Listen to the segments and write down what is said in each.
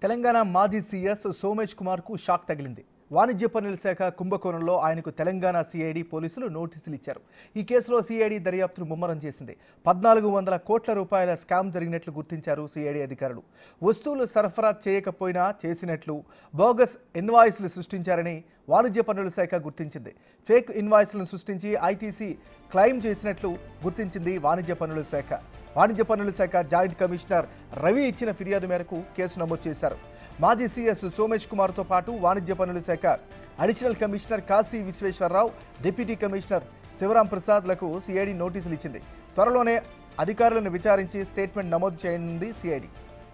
తెలంగాణ మాజీ CS Somesh కుమార్కు shock తగిలింది వాణిజ్య పన్నుల శాఖ కుంభకోణంలో ఆయనకు తెలంగాణ సిఐడి పోలీసులు నోటీసులు ఇచ్చారు ఈ కేసులో సిఐడి దర్యాప్తును ముమ్మరం చేసింది పద్నాలుగు వందల కోట్ల రూపాయల స్కామ్ జరిగినట్లు గుర్తించారు సిఐడి అధికారులు వస్తువులు సరఫరా చేయకపోయినా చేసినట్లు బోగస్ ఇన్వాయిస్లు సృష్టించారని వాణిజ్య పన్నుల శాఖ గుర్తించింది ఫేక్ ఇన్వాయిస్లను సృష్టించి ఐటీసీ క్లెయిమ్ చేసినట్లు గుర్తించింది వాణిజ్య పన్నుల శాఖ వాణిజ్య పన్నుల శాఖ జాయింట్ కమిషనర్ రవి ఇచ్చిన ఫిర్యాదు మేరకు కేసు నమోదు చేశారు మాజీ సీఎస్ సోమేష్ కుమార్తో పాటు వాణిజ్య పన్నుల శాఖ additional commissioner Kashi Visweswararao deputy commissioner Sivaram ప్రసాద్లకు సిఐడి నోటీసులు ఇచ్చింది త్వరలోనే అధికారులను విచారించి స్టేట్మెంట్ నమోదు చేయనుంది సిఐడి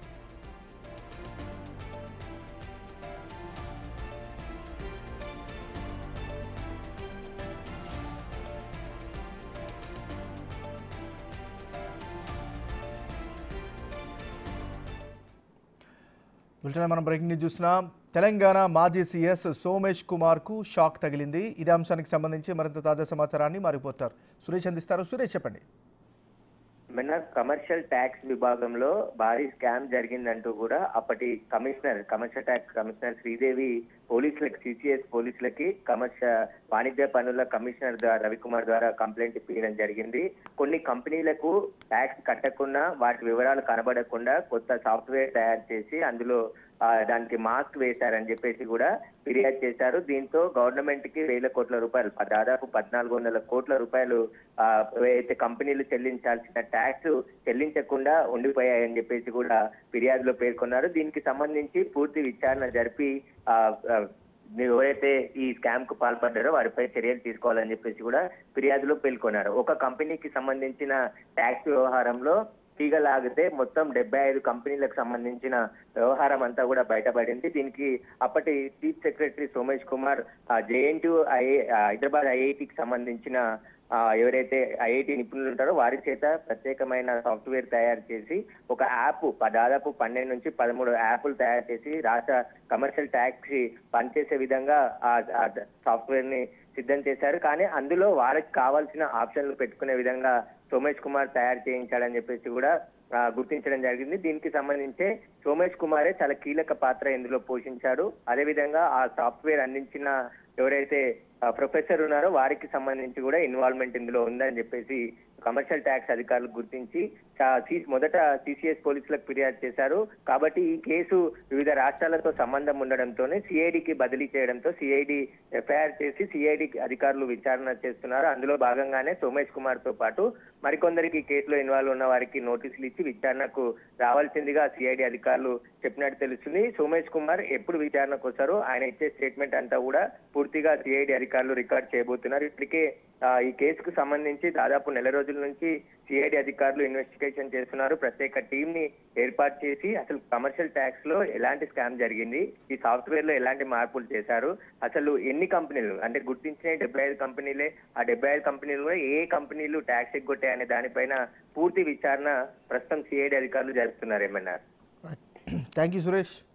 బులెటిన్ మనం బ్రేకింగ్ న్యూస్ చూస్తున్నాం తెలంగాణ మాజీ సీఎస్ సోమేష్ కుమార్ కు షాక్ తగిలింది ఇదే అంశానికి సంబంధించి మరింత తాజా సమాచారాన్ని మా రిపోర్టర్ సురేష్ అందిస్తారు సురేష్ చెప్పండి మొన్న కమర్షియల్ ట్యాక్స్ విభాగంలో భారీ స్కామ్ జరిగిందంటూ కూడా అప్పటి commissioner commercial tax commissioner Sridevi పోలీసులకి సిసిఎస్ పోలీసులకి కమర్షియల్ వాణిజ్య పన్నుల కమిషనర్ ద్వారా రవికుమార్ ద్వారా కంప్లైంట్ ఇప్పించడం జరిగింది కొన్ని కంపెనీలకు ట్యాక్స్ కట్టకుండా వాటి వివరాలు కనబడకుండా కొత్త సాఫ్ట్వేర్ తయారు చేసి అందులో ఆ, దానికి మాస్క్ వేశారని చెప్పేసి కూడా ఫిర్యాదు చేశారు దీంతో గవర్నమెంట్ కి వేల కోట్ల రూపాయలు ప- దాదాపు పద్నాలుగు వందల కోట్ల రూపాయలు ఆ, అయితే కంపెనీలు చెల్లించాల్సిన ట్యాక్స్ చెల్లించకుండా ఉండిపోయాయని చెప్పేసి కూడా ఫిర్యాదులో పేర్కొన్నారు దీనికి సంబంధించి పూర్తి విచారణ జరిపి ఆ, ఆ, ఎవరైతే ఈ స్కామ్ కు పాల్పడ్డారో వారిపై చర్యలు తీసుకోవాలని చెప్పేసి కూడా ఫిర్యాదులో పేర్కొన్నారు ఒక కంపెనీకి సంబంధించిన ట్యాక్స్ వ్యవహారంలో తీగలాగితే మొత్తం డెబ్బై ఐదు కంపెనీలకు సంబంధించిన వ్యవహారం అంతా కూడా బయటపడింది దీనికి అప్పటి chief secretary Somesh Kumar JNT Hyderabad ఐఐటికి సంబంధించిన ఆ, ఎవరైతే ఐఐటి నిపుణులు ఉంటారో వారి చేత ప్రత్యేకమైన సాఫ్ట్వేర్ తయారు చేసి ఒక యాప్ ప- దాదాపు పన్నెండు నుంచి పదమూడు యాప్లు తయారు చేసి రాష్ట్ర కమర్షియల్ ట్యాక్స్ పనిచేసే విధంగా ఆ సాఫ్ట్వేర్ ని సిద్ధం చేశారు కానీ అందులో వారికి కావాల్సిన ఆప్షన్లు పెట్టుకునే విధంగా సోమేష్ కుమార్ తయారు చేయించాడని చెప్పేసి కూడా ఆ, గుర్తించడం జరిగింది దీనికి సంబంధించే సోమేష్ కుమారే చాలా కీలక పాత్ర ఇందులో పోషించాడు అదేవిధంగా ఆ సాఫ్ట్వేర్ అందించిన ఎవరైతే ఆ, ప్రొఫెసర్ ఉన్నారో వారికి సంబంధించి కూడా ఇన్వాల్వ్మెంట్ ఇందులో ఉందని చెప్పేసి కమర్షియల్ ట్యాక్స్ అధికారులు గుర్తించి చా- సి- మొదట సిసిఎస్ పోలీసులకు ఫిర్యాదు చేశారు కాబట్టి ఈ కేసు వివిధ రాష్ట్రాలతో సంబంధం ఉండడంతోనే సిఐడికి బదిలీ చేయడంతో సిఐడి ఎఫ్ఐఆర్ చేసి సిఐడి అధికారులు విచారణ చేస్తున్నారు అందులో భాగంగానే సోమేష్ కుమార్ తో పాటు మరికొందరికి ఈ కేసులో ఇన్వాల్వ్ ఉన్న వారికి నోటీసులు ఇచ్చి విచారణకు రావాల్సిందిగా సిఐడి అధికారులు చెప్పినట్టు తెలుస్తుంది సోమేష్ కుమార్ ఎప్పుడు విచారణకు వస్తారో ఆయన ఇచ్చే స్టేట్మెంట్ అంతా కూడా పూర్తిగా సిఐడి అధికారులు రికార్డ్ చేయబోతున్నారు ఇప్పటికే ఆ, ఈ కేసుకు సంబంధించి దాదాపు నెల రోజుల నుంచి సిఐడి అధికారులు ఇన్వెస్టిగేషన్ చేస్తున్నారు ప్రత్యేక టీం ని ఏర్పాటు చేసి అసలు కమర్షియల్ ట్యాక్స్ లో ఎలాంటి స్కామ్ జరిగింది ఈ సాఫ్ట్వేర్ లో ఎలాంటి మార్పులు చేశారు అసలు ఎన్ని కంపెనీలు అంటే గుర్తించిన డెబ్బై ఐదు కంపెనీలే ఆ డెబ్బై ఐదు కంపెనీలు కూడా ఏ కంపెనీలు ట్యాక్స్ ఎగ్గొట్టాయనే దానిపైన పూర్తి విచారణ ప్రస్తుతం సిఐడి అధికారులు జరుపుతున్నారు ఏమన్నారు థ్యాంక్ యూ సురేష్